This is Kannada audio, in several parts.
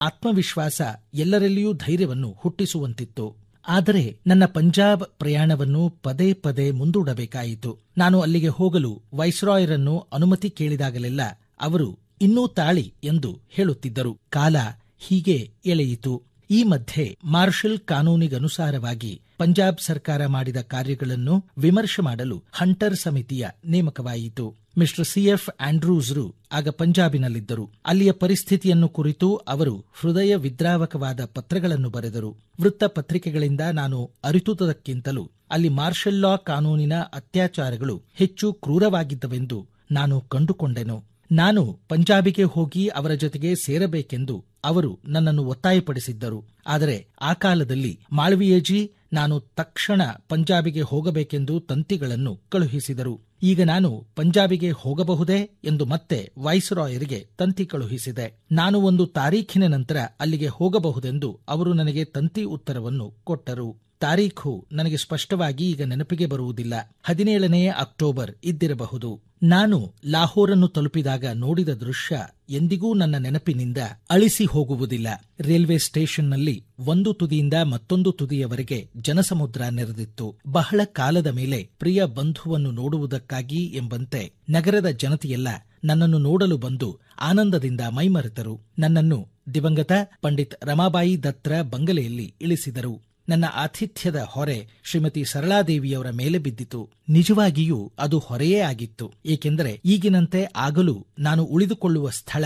ಆತ್ಮವಿಶ್ವಾಸ ಎಲ್ಲರಲ್ಲಿಯೂ ಧೈರ್ಯವನ್ನು ಹುಟ್ಟಿಸುವಂತಿತ್ತು ಆದರೆ ನನ್ನ ಪಂಜಾಬ್ ಪ್ರಯಾಣವನ್ನು ಪದೇ ಪದೇ ಮುಂದೂಡಬೇಕಾಯಿತು ನಾನು ಅಲ್ಲಿಗೆ ಹೋಗಲು ವೈಸ್ರಾಯರನ್ನು ಅನುಮತಿ ಕೇಳಿದಾಗಲೆಲ್ಲ ಅವರು ಇನ್ನೂ ತಾಳಿ ಎಂದು ಹೇಳುತ್ತಿದ್ದರು ಕಾಲ ಹೀಗೆ ಎಳೆಯಿತು ಈ ಮಧ್ಯೆ ಮಾರ್ಷಲ್ ಕಾನೂನಿಗನುಸಾರವಾಗಿ ಪಂಜಾಬ್ ಸರ್ಕಾರ ಮಾಡಿದ ಕಾರ್ಯಗಳನ್ನು ವಿಮರ್ಶೆ ಮಾಡಲು ಹಂಟರ್ ಸಮಿತಿಯ ನೇಮಕವಾಯಿತು ಮಿಸ್ಟರ್ ಸಿಎಫ್ ಆಂಡ್ರೂಸ್ರು ಆಗ ಪಂಜಾಬಿನಲ್ಲಿದ್ದರು ಅಲ್ಲಿಯ ಪರಿಸ್ಥಿತಿಯನ್ನು ಕುರಿತು ಅವರು ಹೃದಯ ವಿದ್ರಾವಕವಾದ ಪತ್ರಗಳನ್ನು ಬರೆದರು ವೃತ್ತಪತ್ರಿಕೆಗಳಿಂದ ನಾನು ಅರಿತುದಕ್ಕಿಂತಲೂ ಅಲ್ಲಿ ಮಾರ್ಷಲ್ ಲಾ ಕಾನೂನಿನ ಅತ್ಯಾಚಾರಗಳು ಹೆಚ್ಚು ಕ್ರೂರವಾಗಿದ್ದವೆಂದು ನಾನು ಕಂಡುಕೊಂಡೆನು ನಾನು ಪಂಜಾಬಿಗೆ ಹೋಗಿ ಅವರ ಜೊತೆಗೆ ಸೇರಬೇಕೆಂದು ಅವರು ನನ್ನನ್ನು ಒತ್ತಾಯಪಡಿಸಿದ್ದರು ಆದರೆ ಆ ಕಾಲದಲ್ಲಿ ಮಾಳವಿಯೇಜಿ ನಾನು ತಕ್ಷಣ ಪಂಜಾಬಿಗೆ ಹೋಗಬೇಕೆಂದು ತಂತಿಗಳನ್ನು ಕಳುಹಿಸಿದರು ಈಗ ನಾನು ಪಂಜಾಬಿಗೆ ಹೋಗಬಹುದೇ ಎಂದು ಮತ್ತೆ ವೈಸ್ರಾಯರಿಗೆ ತಂತಿ ಕಳುಹಿಸಿದೆ ನಾನು ಒಂದು ತಾರೀಖಿನ ನಂತರ ಅಲ್ಲಿಗೆ ಹೋಗಬಹುದೆಂದು ಅವರು ನನಗೆ ತಂತಿ ಉತ್ತರವನ್ನು ಕೊಟ್ಟರು ತಾರೀಖು ನನಗೆ ಸ್ಪಷ್ಟವಾಗಿ ಈಗ ನೆನಪಿಗೆ ಬರುವುದಿಲ್ಲ ಹದಿನೇಳನೇ ಅಕ್ಟೋಬರ್ ಇದ್ದಿರಬಹುದು ನಾನು ಲಾಹೋರನ್ನು ತಲುಪಿದಾಗ ನೋಡಿದ ದೃಶ್ಯ ಎಂದಿಗೂ ನನ್ನ ನೆನಪಿನಿಂದ ಅಳಿಸಿ ಹೋಗುವುದಿಲ್ಲ ರೈಲ್ವೆ ಸ್ಟೇಷನ್ನಲ್ಲಿ ಒಂದು ತುದಿಯಿಂದ ಮತ್ತೊಂದು ತುದಿಯವರೆಗೆ ಜನಸಮುದ್ರ ನೆರೆದಿತ್ತು ಬಹಳ ಕಾಲದ ಮೇಲೆ ಪ್ರಿಯ ಬಂಧುವನ್ನು ನೋಡುವುದಕ್ಕಾಗಿ ಎಂಬಂತೆ ನಗರದ ಜನತೆಯೆಲ್ಲ ನನ್ನನ್ನು ನೋಡಲು ಬಂದು ಆನಂದದಿಂದ ಮೈಮರೆತರು ನನ್ನನ್ನು ದಿವಂಗತ ಪಂಡಿತ್ ರಮಾಬಾಯಿ ದತ್ರ ಬಂಗಲೆಯಲ್ಲಿ ಇಳಿಸಿದರು ನನ್ನ ಆತಿಥ್ಯದ ಹೊರೆ ಶ್ರೀಮತಿ ಸರಳಾದೇವಿಯವರ ಮೇಲೆ ಬಿದ್ದಿತು ನಿಜವಾಗಿಯೂ ಅದು ಹೊರೆಯೇ ಆಗಿತ್ತು ಏಕೆಂದರೆ ಈಗಿನಂತೆ ಆಗಲೂ ನಾನು ಉಳಿದುಕೊಳ್ಳುವ ಸ್ಥಳ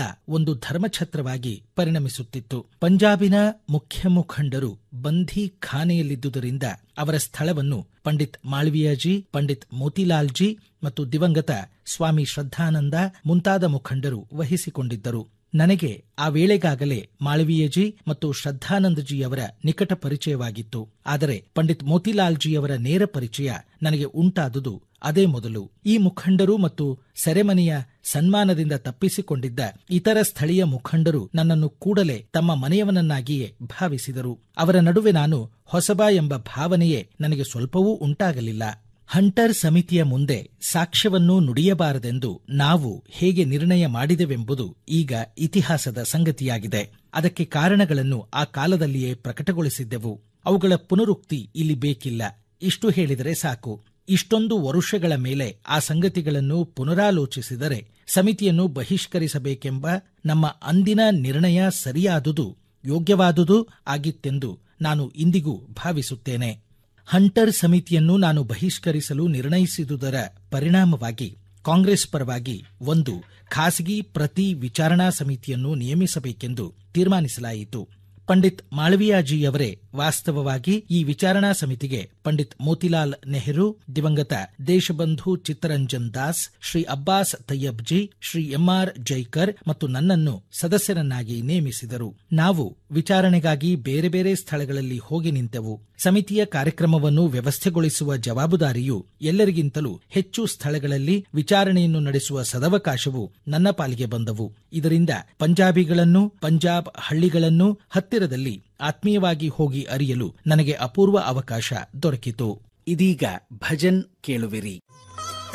ಒಂದು ಧರ್ಮಛತ್ರವಾಗಿ ಪರಿಣಮಿಸುತ್ತಿತ್ತು ಪಂಜಾಬಿನ ಮುಖ್ಯ ಮುಖಂಡರು ಬಂಧಿ ಖಾನೆಯಲ್ಲಿದ್ದುದರಿಂದ ಅವರ ಸ್ಥಳವನ್ನು ಪಂಡಿತ್ ಮಾಳ್ವಿಯಾಜಿ ಪಂಡಿತ್ ಮೋತಿಲಾಲ್ಜಿ ಮತ್ತು ದಿವಂಗತ ಸ್ವಾಮಿ ಶ್ರದ್ಧಾನಂದ ಮುಂತಾದ ಮುಖಂಡರು ವಹಿಸಿಕೊಂಡಿದ್ದರು ನನಗೆ ಆ ವೇಳೆಗಾಗಲೇ ಮಾಳವೀಯಜಿ ಮತ್ತು ಶ್ರದ್ಧಾನಂದಜಿಯವರ ನಿಕಟ ಪರಿಚಯವಾಗಿತ್ತು ಆದರೆ ಪಂಡಿತ್ ಮೋತಿಲಾಲ್ಜಿಯವರ ನೇರ ಪರಿಚಯ ನನಗೆ ಉಂಟಾದುದು ಅದೇ ಮೊದಲು ಈ ಮುಖಂಡರು ಮತ್ತು ಸೆರೆಮನೆಯ ಸನ್ಮಾನದಿಂದ ತಪ್ಪಿಸಿಕೊಂಡಿದ್ದ ಇತರ ಸ್ಥಳೀಯ ಮುಖಂಡರು ನನ್ನನ್ನು ಕೂಡಲೇ ತಮ್ಮ ಮನೆಯವನನ್ನಾಗಿಯೇ ಭಾವಿಸಿದರು ಅವರ ನಡುವೆ ನಾನು ಹೊಸಬ ಎಂಬ ಭಾವನೆಯೇ ನನಗೆ ಸ್ವಲ್ಪವೂ ಉಂಟಾಗಲಿಲ್ಲ ಹಂಟರ್ ಸಮಿತಿಯ ಮುಂದೆ ಸಾಕ್ಷ್ಯವನ್ನು ನುಡಿಯಬಾರದೆಂದು ನಾವು ಹೇಗೆ ನಿರ್ಣಯ ಮಾಡಿದೆವೆಂಬುದು ಈಗ ಇತಿಹಾಸದ ಸಂಗತಿಯಾಗಿದೆ ಅದಕ್ಕೆ ಕಾರಣಗಳನ್ನು ಆ ಕಾಲದಲ್ಲಿಯೇ ಪ್ರಕಟಗೊಳಿಸಿದ್ದೆವು ಅವುಗಳ ಪುನರುಕ್ತಿ ಇಲ್ಲಿ ಬೇಕಿಲ್ಲ ಇಷ್ಟು ಹೇಳಿದರೆ ಸಾಕು ಇಷ್ಟೊಂದು ವರುಷಗಳ ಮೇಲೆ ಆ ಸಂಗತಿಗಳನ್ನು ಪುನರಾಲೋಚಿಸಿದರೆ ಸಮಿತಿಯನ್ನು ಬಹಿಷ್ಕರಿಸಬೇಕೆಂಬ ನಮ್ಮ ಅಂದಿನ ನಿರ್ಣಯ ಸರಿಯಾದುದು ಯೋಗ್ಯವಾದುದು ಆಗಿತ್ತೆಂದು ನಾನು ಇಂದಿಗೂ ಭಾವಿಸುತ್ತೇನೆ ಹಂಟರ್ ಸಮಿತಿಯನ್ನು ನಾನು ಬಹಿಷ್ಕರಿಸಲು ನಿರ್ಣಯಿಸಿದುದರ ಪರಿಣಾಮವಾಗಿ ಕಾಂಗ್ರೆಸ್ ಪರವಾಗಿ ಒಂದು ಖಾಸಗಿ ಪ್ರತಿ ವಿಚಾರಣಾ ಸಮಿತಿಯನ್ನು ನಿಯಮಿಸಬೇಕೆಂದು ತೀರ್ಮಾನಿಸಲಾಯಿತು ಪಂಡಿತ್ ಮಾಳವಿಯಾಜಿಯವರೇ ವಾಸ್ತವವಾಗಿ ಈ ವಿಚಾರಣಾ ಸಮಿತಿಗೆ ಪಂಡಿತ್ ಮೋತಿಲಾಲ್ ನೆಹರು ದಿವಂಗತ ದೇಶಬಂಧು ಚಿತ್ತರಂಜನ್ ದಾಸ್ ಶ್ರೀ ಅಬ್ಬಾಸ್ ತಯ್ಯಬ್ಜಿ ಶ್ರೀ ಎಂಆರ್ ಜೈಕರ್ ಮತ್ತು ನನ್ನನ್ನು ಸದಸ್ಯರನ್ನಾಗಿ ನೇಮಿಸಿದರು ನಾವು ವಿಚಾರಣೆಗಾಗಿ ಬೇರೆ ಬೇರೆ ಸ್ಥಳಗಳಲ್ಲಿ ಹೋಗಿ ನಿಂತೆವು ಸಮಿತಿಯ ಕಾರ್ಯಕ್ರಮವನ್ನು ವ್ಯವಸ್ಥೆಗೊಳಿಸುವ ಜವಾಬುದಾರಿಯು ಎಲ್ಲರಿಗಿಂತಲೂ ಹೆಚ್ಚು ಸ್ಥಳಗಳಲ್ಲಿ ವಿಚಾರಣೆಯನ್ನು ನಡೆಸುವ ಸದವಕಾಶವು ನನ್ನ ಪಾಲಿಗೆ ಬಂದವು ಇದರಿಂದ ಪಂಜಾಬಿಗಳನ್ನು ಪಂಜಾಬ್ ಹಳ್ಳಿಗಳನ್ನು ಹತ್ತಿರದಲ್ಲಿ ಆತ್ಮೀಯವಾಗಿ ಹೋಗಿ ಅರಿಯಲು ನನಗೆ ಅಪೂರ್ವ ಅವಕಾಶ ದೊರಕಿತು ಇದೀಗ ಭಜನ್ ಕೇಳುವಿರಿ